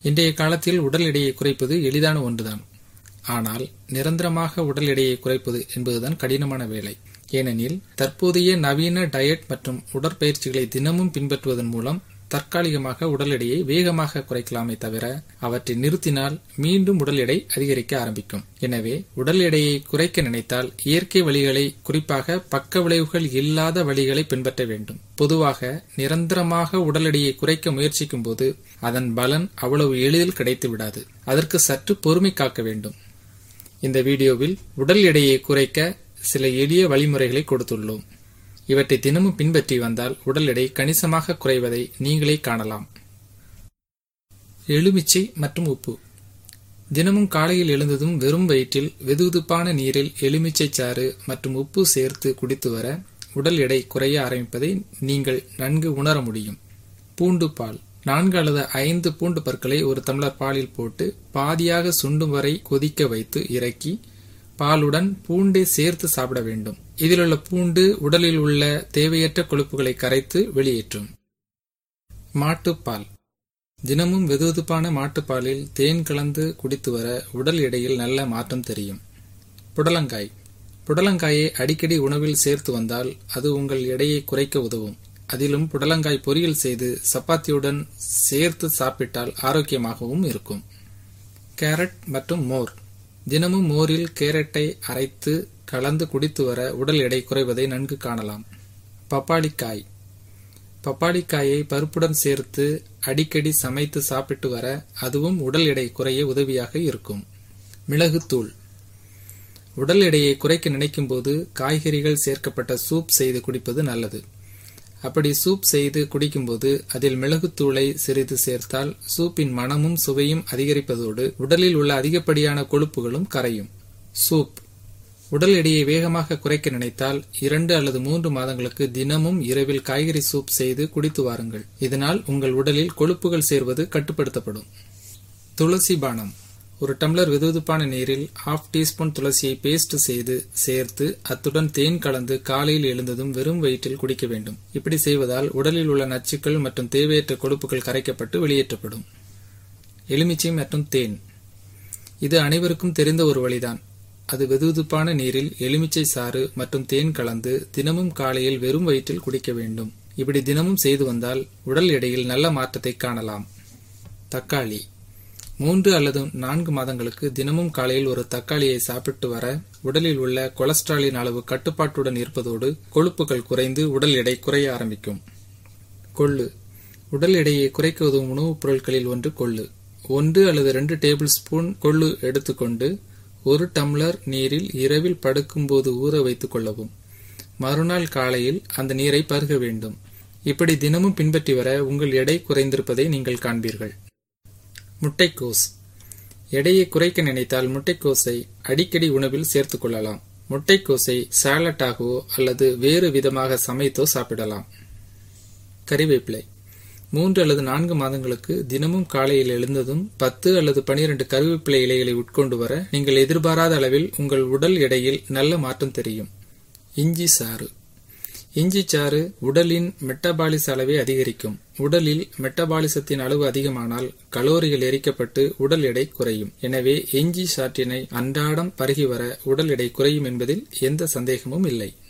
இன்றைய காலத்தில் உடல் எடையை குறைப்பது எளிதான ஒன்றுதான் ஆனால் நிரந்தரமாக உடல் எடையை குறைப்பது என்பதுதான் கடினமான வேலை ஏனெனில் தற்போதைய நவீன டயட் மற்றும் உடற்பயிற்சிகளை தினமும் பின்பற்றுவதன் மூலம் தற்காலிகமாக உடல் எடையை வேகமாக குறைக்கலாமே தவிர அவற்றை நிறுத்தினால் மீண்டும் உடல் எடை அதிகரிக்க ஆரம்பிக்கும் எனவே உடல் எடையை குறைக்க நினைத்தால் இயற்கை வழிகளை குறிப்பாக பக்க விளைவுகள் இல்லாத வழிகளை பின்பற்ற வேண்டும் பொதுவாக நிரந்தரமாக உடல் எடையை குறைக்க முயற்சிக்கும் போது அதன் பலன் அவ்வளவு எளிதில் கிடைத்து விடாது அதற்கு சற்று பொறுமை காக்க வேண்டும் இந்த வீடியோவில் உடல் எடையை குறைக்க சில எளிய வழிமுறைகளை கொடுத்துள்ளோம் இவற்றை தினமும் பின்பற்றி வந்தால் உடல் எடை கணிசமாக குறைவதை நீங்களே காணலாம் எலுமிச்சை மற்றும் உப்பு தினமும் காலையில் எழுந்ததும் வெறும் வயிற்றில் வெதுவெதுப்பான நீரில் எலுமிச்சை சாறு மற்றும் உப்பு சேர்த்து குடித்து வர உடல் எடை குறைய ஆரம்பிப்பதை நீங்கள் நன்கு உணர முடியும் பூண்டு பால் நான்கு அல்லது ஐந்து பூண்டு பற்களை ஒரு டம்ளர் பாலில் போட்டு பாதியாக சுண்டும் வரை கொதிக்க வைத்து இறக்கி பாலுடன் பூண்டை சேர்த்து சாப்பிட வேண்டும் இதில் உள்ள பூண்டு உடலில் உள்ள தேவையற்ற கொழுப்புகளை கரைத்து வெளியேற்றும் மாட்டுப்பால் தினமும் வெதுவெதுப்பான மாட்டுப்பாலில் தேன் கலந்து குடித்து வர உடல் எடையில் நல்ல மாற்றம் தெரியும் புடலங்காய் புடலங்காயை அடிக்கடி உணவில் சேர்த்து வந்தால் அது உங்கள் எடையை குறைக்க உதவும் அதிலும் புடலங்காய் பொரியல் செய்து சப்பாத்தியுடன் சேர்த்து சாப்பிட்டால் ஆரோக்கியமாகவும் இருக்கும் கேரட் மற்றும் மோர் தினமும் மோரில் கேரட்டை அரைத்து கலந்து குடித்து வர உடல் எடை குறைவதை நன்கு காணலாம் பப்பாளிக்காய் பப்பாளிக்காயை பருப்புடன் சேர்த்து அடிக்கடி சமைத்து சாப்பிட்டு வர அதுவும் உடல் எடை குறைய உதவியாக இருக்கும் மிளகுத்தூள் உடல் எடையை குறைக்க நினைக்கும் போது காய்கறிகள் சேர்க்கப்பட்ட சூப் செய்து குடிப்பது நல்லது அப்படி சூப் செய்து குடிக்கும்போது அதில் மிளகுத்தூளை சிறிது சேர்த்தால் சூப்பின் மனமும் சுவையும் அதிகரிப்பதோடு உடலில் உள்ள அதிகப்படியான கொழுப்புகளும் கரையும் சூப் உடல் எடையை வேகமாக குறைக்க நினைத்தால் இரண்டு அல்லது மூன்று மாதங்களுக்கு தினமும் இரவில் காய்கறி சூப் செய்து குடித்து வாருங்கள் இதனால் உங்கள் உடலில் கொழுப்புகள் சேர்வது கட்டுப்படுத்தப்படும் துளசி பானம் ஒரு டம்ளர் வெதுவெதுப்பான நீரில் ஹாஃப் டீஸ்பூன் துளசியை பேஸ்ட் செய்து சேர்த்து அத்துடன் தேன் கலந்து காலையில் எழுந்ததும் வெறும் வயிற்றில் குடிக்க வேண்டும் இப்படி செய்வதால் உடலில் உள்ள நச்சுக்கள் மற்றும் தேவையற்ற கொழுப்புகள் கரைக்கப்பட்டு வெளியேற்றப்படும் எலுமிச்சை மற்றும் தேன் இது அனைவருக்கும் தெரிந்த ஒரு வழிதான் அது வெதுவெதுப்பான நீரில் எலுமிச்சை சாறு மற்றும் தேன் கலந்து தினமும் காலையில் வெறும் வயிற்றில் குடிக்க வேண்டும் இப்படி தினமும் செய்து வந்தால் உடல் எடையில் நல்ல மாற்றத்தை காணலாம் தக்காளி மூன்று அல்லது நான்கு மாதங்களுக்கு தினமும் காலையில் ஒரு தக்காளியை சாப்பிட்டு வர உடலில் உள்ள கொலஸ்ட்ராலின் அளவு கட்டுப்பாட்டுடன் இருப்பதோடு கொழுப்புகள் குறைந்து உடல் எடை குறைய ஆரம்பிக்கும் கொள்ளு உடல் எடையை குறைக்க உதவும் உணவுப் பொருட்களில் ஒன்று கொள்ளு ஒன்று அல்லது ரெண்டு டேபிள் ஸ்பூன் கொள்ளு எடுத்துக்கொண்டு ஒரு டம்ளர் நீரில் இரவில் படுக்கும்போது ஊற வைத்துக் கொள்ளவும் மறுநாள் காலையில் அந்த நீரை பருக வேண்டும் இப்படி தினமும் பின்பற்றி வர உங்கள் எடை குறைந்திருப்பதை நீங்கள் காண்பீர்கள் முட்டைக்கோஸ் எடையை குறைக்க நினைத்தால் முட்டைக்கோஸை அடிக்கடி உணவில் சேர்த்துக் கொள்ளலாம் முட்டைக்கோஸை சாலட்டாகவோ அல்லது வேறு விதமாக சமைத்தோ சாப்பிடலாம் கறிவேப்பிலை மூன்று அல்லது நான்கு மாதங்களுக்கு தினமும் காலையில் எழுந்ததும் பத்து அல்லது பனிரெண்டு கருவேப்பிலை இலைகளை உட்கொண்டு வர நீங்கள் எதிர்பாராத அளவில் உங்கள் உடல் எடையில் நல்ல மாற்றம் தெரியும் இஞ்சி சாறு இஞ்சி சாறு உடலின் மெட்டபாலிச அளவை அதிகரிக்கும் உடலில் மெட்டபாலிசத்தின் அளவு அதிகமானால் கலோரிகள் எரிக்கப்பட்டு உடல் எடை குறையும் எனவே இஞ்சி சாற்றினை அன்றாடம் பருகி வர உடல் எடை குறையும் என்பதில் எந்த சந்தேகமும் இல்லை